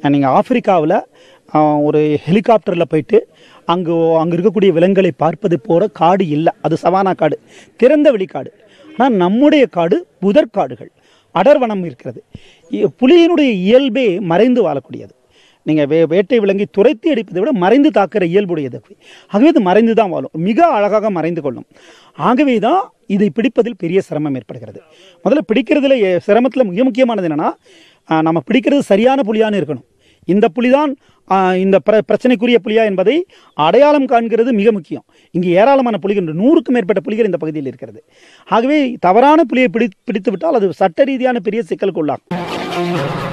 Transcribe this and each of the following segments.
நீங்கள் ஆப்பிரிக்காவில் ஒரு ஹெலிகாப்டரில் போயிட்டு அங்கே அங்கே இருக்கக்கூடிய விலங்குகளை பார்ப்பது போகிற காடு இல்லை அது சவானா காடு திறந்த வெளிக்காடு ஆனால் நம்முடைய காடு புதற்காடுகள் அடர்வனம் இருக்கிறது இ- புலியினுடைய இயல்பே மறைந்து வாழக்கூடியது நீங்கள் வே வேட்டை விலங்கை துரைத்து அடிப்பதை விட மறைந்து தாக்குற இயல்புடையது ஆகவே இது மறைந்து தான் வாழும் மிக அழகாக மறைந்து கொள்ளும் ஆகவே தான் இதை பிடிப்பதில் பெரிய சிரமம் ஏற்படுகிறது முதல்ல பிடிக்கிறதுல எ- சிரமத்தில் மிக முக்கியமானது என்னென்னா நம்ம பிடிக்கிறது சரியான புலியான்னு இருக்கணும் இந்த புலிதான் ஆ, இந்த பிர பிரச்சனைக்குரிய புலியா என்பதை அடையாளம் காண்கிறது மிக முக்கியம் இங்கு ஏராளமான புலிகள் உண்டு. நூறுக்கும் மேற்பட்ட புலிகள் இந்த பகுதியில் இருக்கிறது ஆகவே தவறான புலியை பிடி பிடித்து விட்டால் அது சட்ட ரீதியான பெரிய சிக்கலுக்கு உள்ளாகும்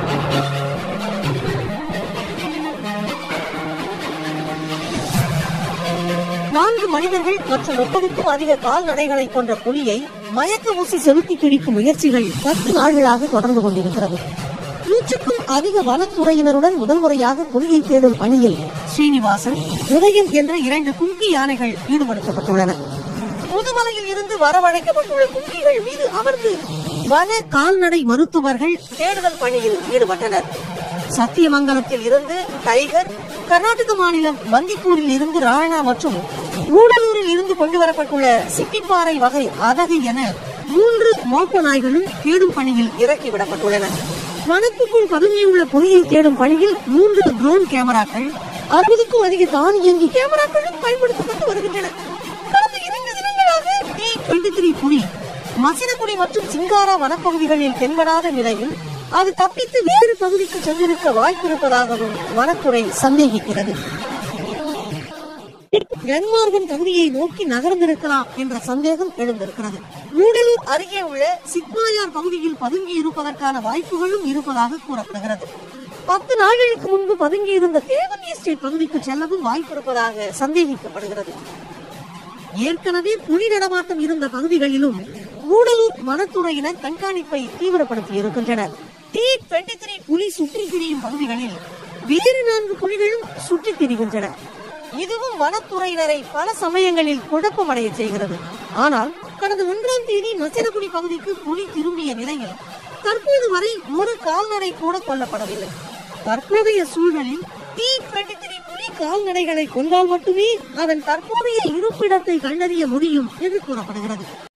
நான்கு மனிதர்கள் மற்றும் முப்பதுக்கும் அதிக கால்நடைகளை கொண்ட புலியை மயக்க ஊசி செலுத்தி பிடிக்கும் முயற்சிகள் பத்து நாள்களாக தொடர்ந்து கொண்டிருக்கிறது நூற்றுக்கும் அதிக வனத்துறையினருடன் முதல் முறையாக புலியை தேடும் பணியில் ஸ்ரீனிவாசன் உதயம் என்ற இரண்டு கும்கி யானைகள் ஈடுபடுத்தப்பட்டுள்ளன முதுமலையில் இருந்து வரவழைக்கப்பட்டுள்ள கும்கிகள் மீது அமர்ந்து வன கால்நடை மருத்துவர்கள் தேடுதல் பணியில் ஈடுபட்டனர் சத்தியமங்கலத்தில் இருந்து டைகர் கர்நாடக மாநிலம் பந்திப்பூரில் இருந்து ராணா மற்றும் ஊடலூரில் இருந்து கொண்டு வரப்பட்டுள்ள சிப்பிப்பாறை வகை அதகை என மூன்று மோப்ப நாய்களும் தேடும் பணியில் இறக்கிவிடப்பட்டுள்ளன வனத்துக்குள் பதுங்கியுள்ள புலியை தேடும் பணியில் மூன்று ட்ரோன் கேமராக்கள் அறுபதுக்கும் அதிக தானியங்கி கேமராக்களும் பயன்படுத்தப்பட்டு வருகின்றன கடந்த இரண்டு தினங்களாக டி டுவெண்டி த்ரீ புலி மசினகுடி மற்றும் சிங்காரா வனப்பகுதிகளில் தென்படாத நிலையில் அது தப்பித்து வேறு பகுதிக்கு சென்றிருக்க வாய்ப்பிருப்பதாகவும் வனத்துறை சந்தேகிக்கிறது கன்மார்கன் பகுதியை நோக்கி நகர்ந்திருக்கலாம் என்ற சந்தேகம் எழுந்திருக்கிறது மூடலூர் அருகே உள்ள சிக்மாயார் பகுதியில் பதுங்கி இருப்பதற்கான வாய்ப்புகளும் இருப்பதாக கூறப்படுகிறது பத்து நாட்களுக்கு முன்பு பதுங்கி இருந்த தேவன் எஸ்டேட் பகுதிக்கு செல்லவும் வாய்ப்பிருப்பதாக சந்தேகிக்கப்படுகிறது ஏற்கனவே புலி நடமாட்டம் இருந்த பகுதிகளிலும் கூடலூர் வனத்துறையினர் கண்காணிப்பை தீவிரப்படுத்தி இருக்கின்றனர் டி டுவெண்டி த்ரீ புலி சுற்றி திரியும் பகுதிகளில் வேறு நான்கு புலிகளும் சுற்றி திரிகின்றன இதுவும் வனத்துறையினரை பல சமயங்களில் குழப்பமடைய செய்கிறது ஆனால் கடந்த ஒன்றாம் தேதி மசினகுடி பகுதிக்கு புலி திரும்பிய நிலையில் தற்போது வரை ஒரு கால்நடை கூட கொல்லப்படவில்லை தற்போதைய சூழலில் டி டுவெண்டி த்ரீ புலி கால்நடைகளை கொண்டால் மட்டுமே அதன் தற்போதைய இருப்பிடத்தை கண்டறிய முடியும் என்று கூறப்படுகிறது